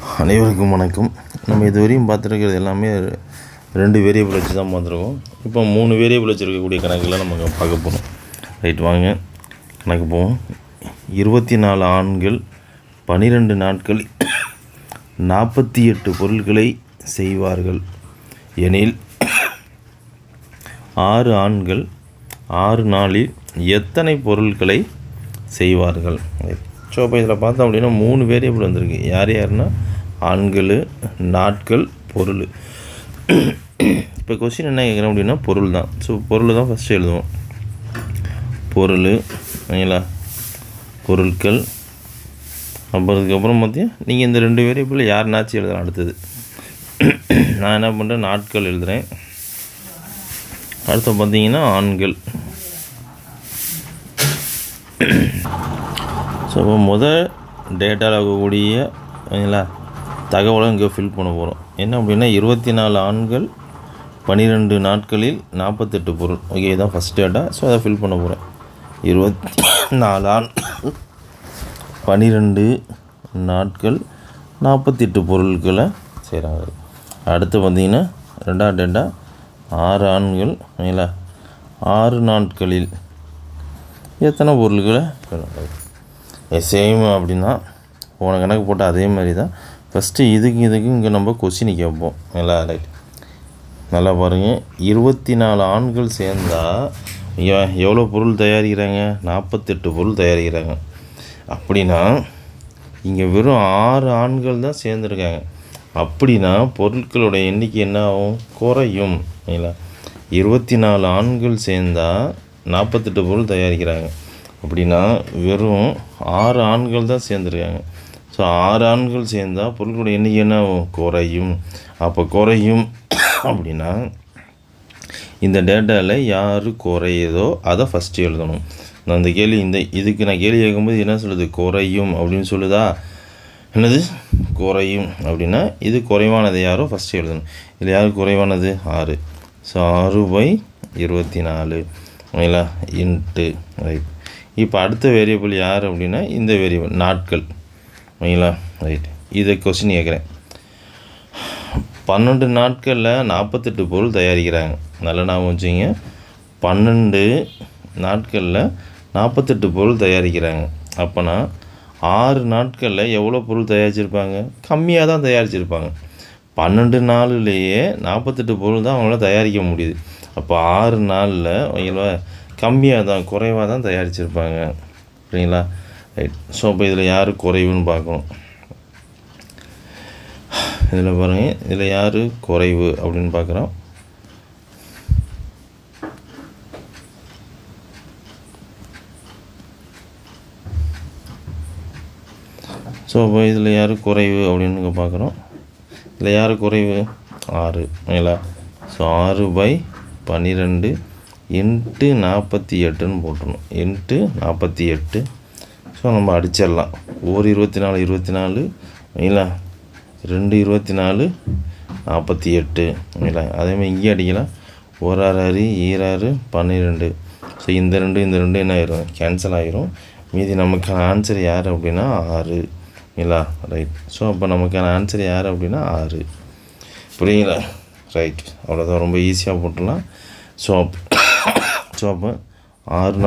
அனைவருக்கும் வணக்கம் நம்ம இதுவரையும் பார்த்துருக்கிறது எல்லாமே ரெண்டு வேரியபிள் வச்சு தான் பார்த்துருக்கோம் இப்போ மூணு வேரியபிள் வச்சுருக்கக்கூடிய கணக்கில் நம்ம இங்க பார்க்க போகிறோம் ரைட் வாங்க கணக்கு போவோம் இருபத்தி நாலு ஆண்கள் பன்னிரெண்டு நாட்கள் நாற்பத்தி எட்டு பொருட்களை செய்வார்கள் எனில் ஆறு ஆண்கள் ஆறு நாளில் எத்தனை பொருட்களை செய்வார்கள் ஸோ இப்போ இதில் பார்த்தோம் அப்படின்னா மூணு வேரியபிள் வந்திருக்கு யார் யாருன்னா ஆண்கள் நாட்கள் பொருள் இப்போ கொஸ்டின் என்ன கேட்குறோம் அப்படின்னா பொருள் தான் ஸோ பொருள் தான் ஃபஸ்ட்டு எழுதுவோம் பொருள் சரிங்களா பொருட்கள் அப்புறம் அதுக்கப்புறம் பார்த்தீங்கன்னா நீங்கள் இந்த ரெண்டு வேரியபிள் யாருனாச்சும் எழுதலாம் அடுத்தது நான் என்ன பண்ணுறேன் நாட்கள் எழுதுகிறேன் அடுத்து பார்த்தீங்கன்னா ஆண்கள் ஸோ இப்போ முதல் டேட்டாவில் இருக்கக்கூடிய சரிங்களா தகவலை இங்கே ஃபில் பண்ண போகிறோம் என்ன அப்படின்னா இருபத்தி நாலு ஆண்கள் பன்னிரெண்டு நாட்களில் நாற்பத்தெட்டு பொருள் ஓகே இதுதான் ஃபஸ்ட் டேட்டா ஸோ அதை ஃபில் பண்ண போகிறேன் இருபத்தி நாலு ஆண் பன்னிரெண்டு நாட்கள் நாற்பத்தெட்டு பொருட்களை செய்கிறாங்க அடுத்து பார்த்தீங்கன்னா ரெண்டாவது டேட்டா ஆறு ஆண்கள் சரிங்களா ஆறு நாட்களில் எத்தனை பொருட்களை சேம் அப்படின்னா போன கணக்கு போட்ட அதே மாதிரி தான் ஃபஸ்ட்டு இதுக்கு இதுக்கு இங்கே நம்ம கொஸ்டின் கேட்போம் நல்லா ரைட் நல்லா பாருங்கள் இருபத்தி நாலு ஆண்கள் சேர்ந்தால் எ- எவ்வளோ பொருள் தயாரிக்கிறாங்க நாற்பத்தெட்டு பொருள் தயாரிக்கிறாங்க அப்படின்னா இங்கே வெறும் ஆறு ஆண்கள் தான் சேர்ந்துருக்காங்க அப்படின்னா பொருட்களோட எண்ணிக்கை என்ன ஆகும் குறையும் சரிங்களா இருபத்தி நாலு ஆண்கள் சேர்ந்தால் நாற்பத்தெட்டு பொருள் தயாரிக்கிறாங்க அப்படின்னா வெறும் ஆறு ஆண்கள் தான் சேர்ந்துருக்காங்க ஸோ ஆறு ஆண்கள் சேர்ந்தால் பொருட்களோட எண்ணிக்கை என்ன ஆகும் குறையும் அப்போ குறையும் அப்படின்னா இந்த டேட்டாவில் யார் குறையுதோ அதை ஃபஸ்ட்டு எழுதணும் நான் இந்த கேள்வி இந்த இதுக்கு நான் கேள்வி கேட்கும்போது என்ன சொல்லுது குறையும் அப்படின்னு சொல்லுதா என்னது குறையும் அப்படின்னா இது குறைவானது யாரோ ஃபஸ்ட்டு எழுதணும் இதில் யார் குறைவானது ஆறு ஸோ ஆறு பை இருபத்தி நாலு ஓகேங்களா இன்ட்டு ரைட் இப்போ அடுத்த வேரியபிள் யார் அப்படின்னா இந்த வேரியபிள் நாட்கள் ஓகேங்களா ரைட் இதை கொஸ்டின் கேட்குறேன் பன்னெண்டு நாட்களில் நாற்பத்தெட்டு பொருள் தயாரிக்கிறாங்க நல்லா ஞாபகம் வச்சுங்க பன்னெண்டு நாட்களில் நாற்பத்தெட்டு பொருள் தயாரிக்கிறாங்க அப்போனா ஆறு நாட்களில் எவ்வளோ பொருள் தயாரிச்சிருப்பாங்க கம்மியாக தான் தயாரிச்சிருப்பாங்க பன்னெண்டு நாள்லேயே நாற்பத்தெட்டு பொருள் தான் அவங்களால தயாரிக்க முடியுது அப்போ ஆறு நாளில் ஓகேங்களா கம்மியாக தான் குறைவாக தான் தயாரிச்சிருப்பாங்க சரிங்களா ரைட் ஸோ அப்போ இதில் யார் குறைவுன்னு பார்க்கணும் இதில் பாருங்கள் இதில் யார் குறைவு அப்படின்னு பார்க்குறோம் ஸோ அப்போ இதில் யார் குறைவு அப்படின்னு இங்கே பார்க்குறோம் இதில் யார் குறைவு ஆறு ஓகேங்களா ஸோ ஆறு பை பன்னிரெண்டு இன்ட்டு நாற்பத்தி எட்டுன்னு போட்டுருணும் இன்ட்டு நாற்பத்தி எட்டு ஸோ நம்ம அடிச்சிடலாம் ஒரு இருபத்தி நாலு இருபத்தி நாலு ஓகேங்களா ரெண்டு இருபத்தி நாலு நாற்பத்தி எட்டு ஓகேங்களா அதேமாதிரி இங்கே அடிக்கலாம் ஒரு ஆறு ஆறு ஈராறு பன்னிரெண்டு ஸோ இந்த ரெண்டு இந்த ரெண்டு என்ன ஆயிரும் கேன்சல் ஆயிரும் மீதி நமக்கான ஆன்சர் யார் அப்படின்னா ஆறு இல்லா ரைட் ஸோ அப்போ நமக்கான ஆன்சர் யார் அப்படின்னா ஆறு புரியுங்களா ரைட் அவ்வளோதான் ரொம்ப ஈஸியாக போட்டுடலாம் ஸோ அப்போ ஸோ அப்போ ஆறு